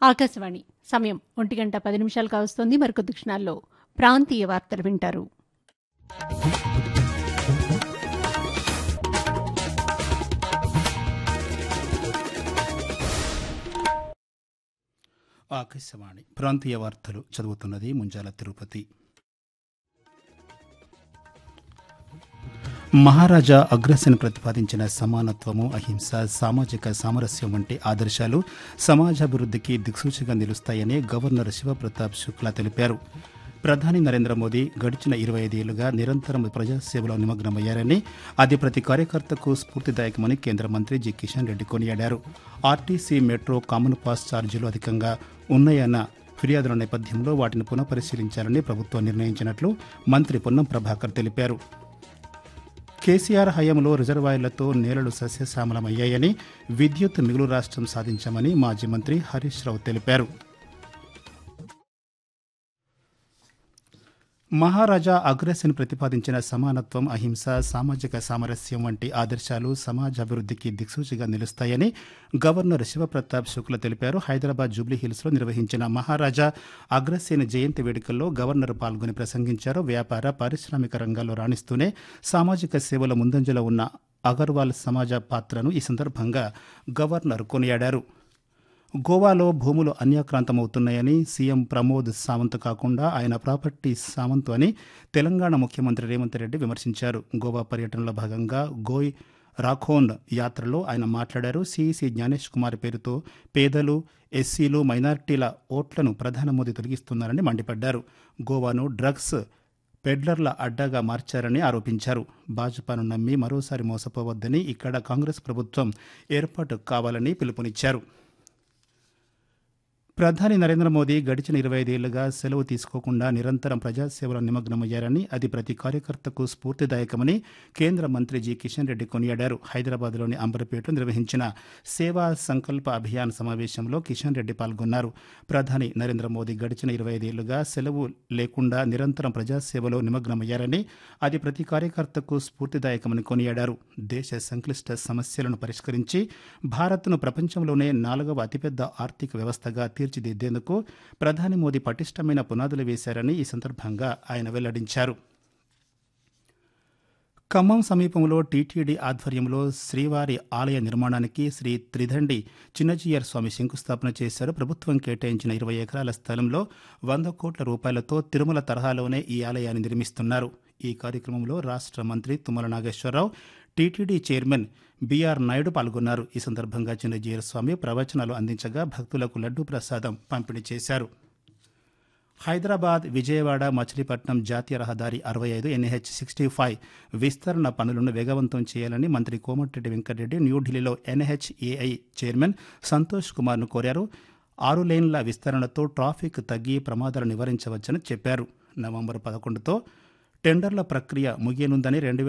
ఆకాశవాణి సమయం ఒంటి గంట పది నిమిషాలు కావస్తోంది మరికొద్ది క్షణాల్లో ప్రాంతీయ వార్తలు వింటారు ఆకాశవాణి ప్రాంతీయ వార్తలు చదువుతున్నది ముంజాల తిరుపతి మహారాజా అగ్రసేన్ ప్రతిపాదించిన సమానత్వము అహింస సామాజిక సామరస్యం వంటి ఆదర్శాలు సమాజాభివృద్ధికి దిక్సూచిగా నిలుస్తాయని గవర్నర్ శివప్రతాప్ శుక్లా తెలిపారు ప్రధాని నరేంద్ర మోదీ గడిచిన ఇరవై ఐదేళ్లుగా నిరంతరం ప్రజాసేవలో నిమగ్నమయ్యారని అది ప్రతి కార్యకర్తకు స్ఫూర్తిదాయకమని కేంద్ర మంత్రి జి కిషన్ రెడ్డి కొనియాడారు ఆర్టీసీ మెట్రో కామన్ పాస్ ఛార్జీలు అధికంగా ఉన్నాయన్న ఫిర్యాదుల నేపథ్యంలో వాటిని పునఃపరిశీలించాలని ప్రభుత్వం నిర్ణయించినట్లు మంత్రి పొన్నం ప్రభాకర్ తెలిపారు కేసీఆర్ హయాంలో రిజర్వాయర్లతో నేలలు సస్యశ్యామలమయ్యాయని విద్యుత్ మిగులు రాష్ట్రం సాధించామని మాజీ మంత్రి హరీష్ రావు తెలిపారు మహారాజా అగ్రసేన్ ప్రతిపాదించిన సమానత్వం అహింస సామాజిక సామరస్యం వంటి ఆదర్శాలు సమాజాభివృద్ధికి దిక్సూచిగా నిలుస్తాయని గవర్నర్ శివప్రతాప్ శుక్ల తెలిపారు హైదరాబాద్ జూబ్లీహిల్స్లో నిర్వహించిన మహారాజా అగ్రసేన్ జయంతి వేడుకల్లో గవర్నర్ పాల్గొని ప్రసంగించారు వ్యాపార పారిశ్రామిక రంగాల్లో రాణిస్తూనే సామాజిక సేవల ముందంజలో ఉన్న అగర్వాల్ సమాజ పాత్రను ఈ సందర్భంగా గవర్నర్ కొనియాడారు గోవాలో భూములు అన్యాక్రాంతమవుతున్నాయని సీఎం ప్రమోద్ సావంత్ కాకుండా ఆయన ప్రాపర్టీ సావంత్ అని తెలంగాణ ముఖ్యమంత్రి రేవంత్ రెడ్డి విమర్శించారు గోవా పర్యటనలో భాగంగా గోయ్ రాఖోన్ యాత్రలో ఆయన మాట్లాడారు సిఈసి జ్ఞానేష్ కుమార్ పేరుతో పేదలు ఎస్సీలు మైనారిటీల ఓట్లను ప్రధాని మోదీ తొలగిస్తున్నారని మండిపడ్డారు గోవాను డ్రగ్స్ పెడ్లర్ల అడ్డాగా మార్చారని ఆరోపించారు భాజపాను నమ్మి మరోసారి మోసపోవద్దని ఇక్కడ కాంగ్రెస్ ప్రభుత్వం ఏర్పాటు కావాలని పిలుపునిచ్చారు ప్రధాని నరేంద్ర మోదీ గడిచిన ఇరవై ఐదేళ్లుగా సెలవు తీసుకోకుండా నిరంతరం ప్రజాసేవలో నిమగ్నమయ్యారని అది ప్రతి కార్యకర్తకు స్ఫూర్తిదాయకమని కేంద్ర మంత్రి జి కిషన్ రెడ్డి కొనియాడారు హైదరాబాద్లోని అంబర్పేటలో నిర్వహించిన సేవా సంకల్ప అభియాన్ సమావేశంలో కిషన్ రెడ్డి పాల్గొన్నారు ప్రధాని నరేంద్ర మోదీ గడిచిన ఇరవై ఐదేళ్లుగా సెలవు లేకుండా నిరంతరం ప్రజాసేవలో నిమగ్నమయ్యారని అది ప్రతి కార్యకర్తకు స్ఫూర్తిదాయకమని కొనియాడారు దేశ సంక్లిష్ట సమస్యలను పరిష్కరించి భారత్ను ప్రపంచంలోనే నాలుగవ అతిపెద్ద ఆర్థిక వ్యవస్థగా తీర్చిదిద్దేందుకు ప్రధాని మోదీ పటిష్టమైన పునాదులు వేశారని ఈ సందర్భంగా ఆయన వెల్లడించారు ఖమ్మం సమీపంలో టీటీడీ ఆధ్వర్యంలో శ్రీవారి ఆలయ నిర్మాణానికి శ్రీ త్రిదండి చిన్నజీయర్ స్వామి శంకుస్థాపన చేశారు ప్రభుత్వం కేటాయించిన ఇరవై ఎకరాల స్థలంలో వంద కోట్ల రూపాయలతో తిరుమల తరహాలోనే ఈ ఆలయాన్ని నిర్మిస్తున్నారు ఈ కార్యక్రమంలో రాష్ట్ర మంత్రి Tummala Nageswararao T T D chairman B R Naidu పాల్గొన్నారు ఈ సందర్భంగా చిన్నజీయర్ స్వామి ప్రవచనాలు అందించగా భక్తులకు లడ్డూ ప్రసాదం పంపిణీ చేశారు హైదరాబాద్ విజయవాడ మచిలీపట్నం జాతీయ రహదారి అరవై ఐదు ఎన్హెచ్ సిక్స్టీ ఫైవ్ విస్తరణ పనులను వేగవంతం చేయాలని మంత్రి కోమటిరెడ్డి వెంకటరెడ్డి న్యూఢిల్లీలో ఎన్హెచ్ఏఐ చైర్మన్ సంతోష్ కుమార్ను కోరారు ఆరు లేన్ల విస్తరణతో ట్రాఫిక్ తగ్గి ప్రమాదాలు నివారించవచ్చని చెప్పారు నవంబర్ పదకొండుతో టెండర్ల ప్రక్రియ ముగియనుందని రెండు